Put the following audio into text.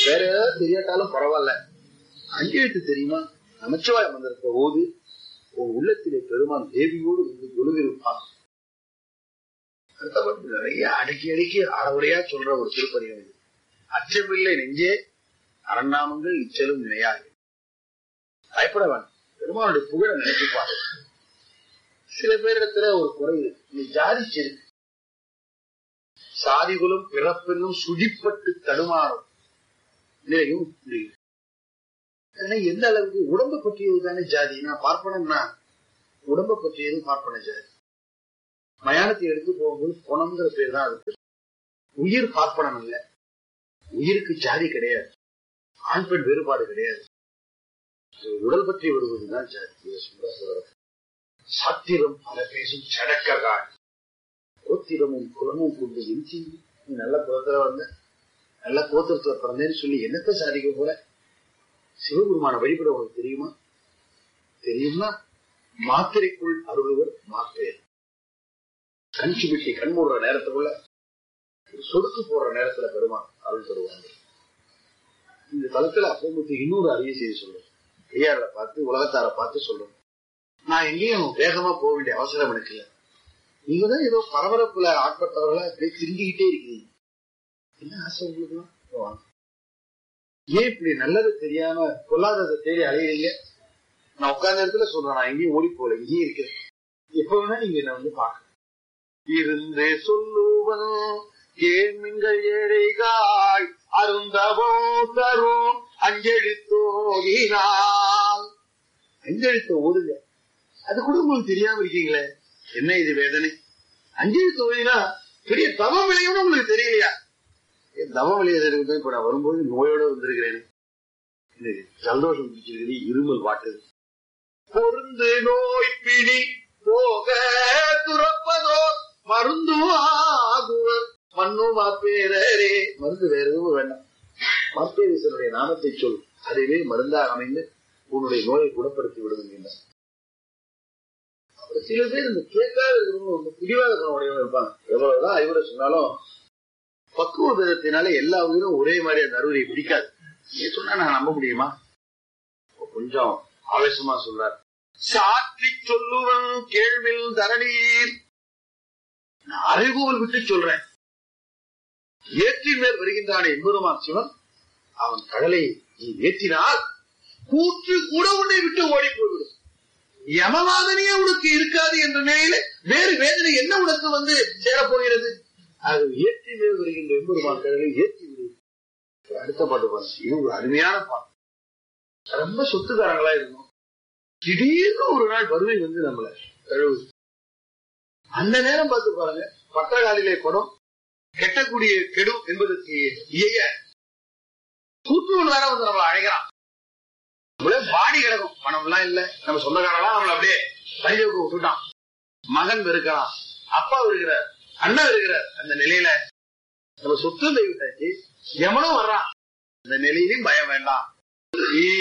வேற ஏதாவது தெரியாட்டாலும் பரவாயில்ல அஞ்செழுத்து தெரியுமா நமச்சிவாய மந்திரத்தை ஓது உன் உள்ளத்திலே பெருமான் தேவியோடு வந்து ஒழுகிருப்பான் அடுத்தபடி நிறைய அடக்கி அடக்கி அறவுரையா சொல்ற ஒரு திருப்பதிகம் இது அச்சமில்லை நெஞ்சே அரண்நாமங்கள் இச்சலும் நினையாது பயப்பட வேண்டாம் பெருமானுடைய புகழ நினைச்சுப்பாரு சில பேரிடத்துல ஒரு குறை இருக்கு இந்த ஜாதி செருக்கு சாதிகுலம் பிறப்பென்னும் சுழிப்பட்டு தடுமாறும் நிலையும் புரியுது ஏன்னா எந்த அளவுக்கு உடம்பை பற்றியது தானே ஜாதி நான் பார்ப்பனம்னா உடம்பை பற்றியது பார்ப்பன ஜாதி மயானத்தை எடுத்து போகும்போது பொணம்ங்கிற பேர் தான் அதுக்கு உயிர் பார்ப்பனம் இல்ல உயிருக்கு ஜாதி கிடையாது ஆண் பெண் வேறுபாடு கிடையாது உடல் பற்றி வருவதுதான் ஜாதி இதை சொல்ற சொல்றது. சாத்திரம் பல பேசும் சடக்ககான் கோத்திரமும் குலமும் கொண்டு எஞ்சி நீ நல்ல குலத்துல வந்த நல்ல கோத்திரத்துல பிறந்தேன்னு சொல்லி என்னத்தை சாதிக்க போற சிவபெருமான வழிபட உனக்கு தெரியுமா தெரியும்னா மாத்திரைக்குள் அருள்வர் மாப்பேர் கண் சுபிட்டி கண் மூடுற நேரத்துக்குள்ள ஒரு சொடுக்கு போடுற நேரத்துல பெருமான் அருள் தருவாங்க இந்த தளத்துல அப்பமுத்து இன்னொரு அரிய செய்தி சொல்றேன் ஐயாவை பார்த்து உலகத்தார பார்த்து சொல்றேன் நான் எங்கேயும் வேகமா போக வேண்டிய அவசரம் எனக்கு இல்லை நீங்க தான் ஏதோ பரபரப்புல ஆட்பட்டவர்களா அப்படியே திரும்பிக்கிட்டே இருக்கீங்க என்ன ஆசை உங்களுக்கு வாங்க ஏன் இப்படி நல்லது தெரியாம பொல்லாததை தேடி அலையிறீங்க நான் உட்கார்ந்த இடத்துல சொல்றேன் நான் எங்கேயும் ஓடி போல இங்கேயே இருக்கிறேன் எப்ப வேணா நீங்க என்ன வந்து பாக்க இருந்து சொல்லுவன் கேள்மிங்கள் ஏழைகாய் அருந்தவோ தரும் அஞ்செழுத்தோகினால் அஞ்செழுத்த ஓடுங்க அது கூட உங்களுக்கு தெரியாம இருக்கீங்களே என்ன இது வேதனை அஞ்செழுத்து ஓடினா பெரிய தவம் விளையும்னு உங்களுக்கு தெரியலையா என் தவம் விளையாடுறது இப்ப நான் வரும்போது நோயோட வந்திருக்கிறேன் எனக்கு சந்தோஷம் பிடிச்சிருக்குது இருமல் வாட்டுது பொருந்து நோய் பிடி போக துறப்பதோ மருந்து ஆகுவர் மண்ணு மாப்பேரே மருந்து வேற எதுவும் வேண்டாம் மாப்பேரீசனுடைய நாமத்தை சொல் அதுவே மருந்தாக அமைந்து உன்னுடைய நோயை குணப்படுத்தி விடுகின்றன சில பேர் இந்த கேட்காத இருக்கிறவங்க ரொம்ப பிடிவாத குணமுடையவங்க இருப்பாங்க எவ்வளவுதான் அறிவுரை சொன்னாலும் பக்குவ விதத்தினால எல்லா உயிரும் ஒரே மாதிரி அந்த அறுவரை பிடிக்காது நீ சொன்னா நான் நம்ப முடியுமா கொஞ்சம் ஆவேசமா சொல்றார் சாற்றி சொல்லுவன் கேள்வில் தரணீர் நான் அறைகோல் விட்டு சொல்றேன் ஏற்றின் மேல் வருகின்றான எம்பெருமான் சிவன் அவன் கடலை நீ ஏற்றினால் கூற்று கூட உன்னை விட்டு ஓடி போய்விடும் யமவாதனையே உனக்கு இருக்காது என்ற நிலையில வேறு வேதனை என்ன உனக்கு வந்து சேரப்போகிறது அது ஏற்றி மேல் வருகின்ற எம்பெருமான் கடலை ஏற்றி விடு அடுத்த பாட்டு பாருங்க இது ஒரு அருமையான பாட்டு ரொம்ப சொத்துக்காரங்களா இருக்கும் திடீர்னு ஒரு நாள் வறுமை வந்து நம்மள தழுவுது அந்த நேரம் பார்த்து பாருங்க பட்டகாலிலே குடம் கெட்டக்கூடிய கெடும் என்பதற்கு இயைய கூட்டுவன் வேற வந்து நம்மளை அழைக்கிறான் நம்மளே பாடி கிடக்கும் பணம் எல்லாம் இல்ல நம்ம சொந்தக்காரெல்லாம் நம்மள அப்படியே பரிஜவுக்கு விட்டுட்டான் மகன் இருக்கிறான் அப்பா இருக்கிறார் அண்ணன் இருக்கிறார் அந்த நிலையில நம்ம சொத்து விட்டாச்சு எவனும் வர்றான் அந்த நிலையிலும் பயம் வேண்டாம்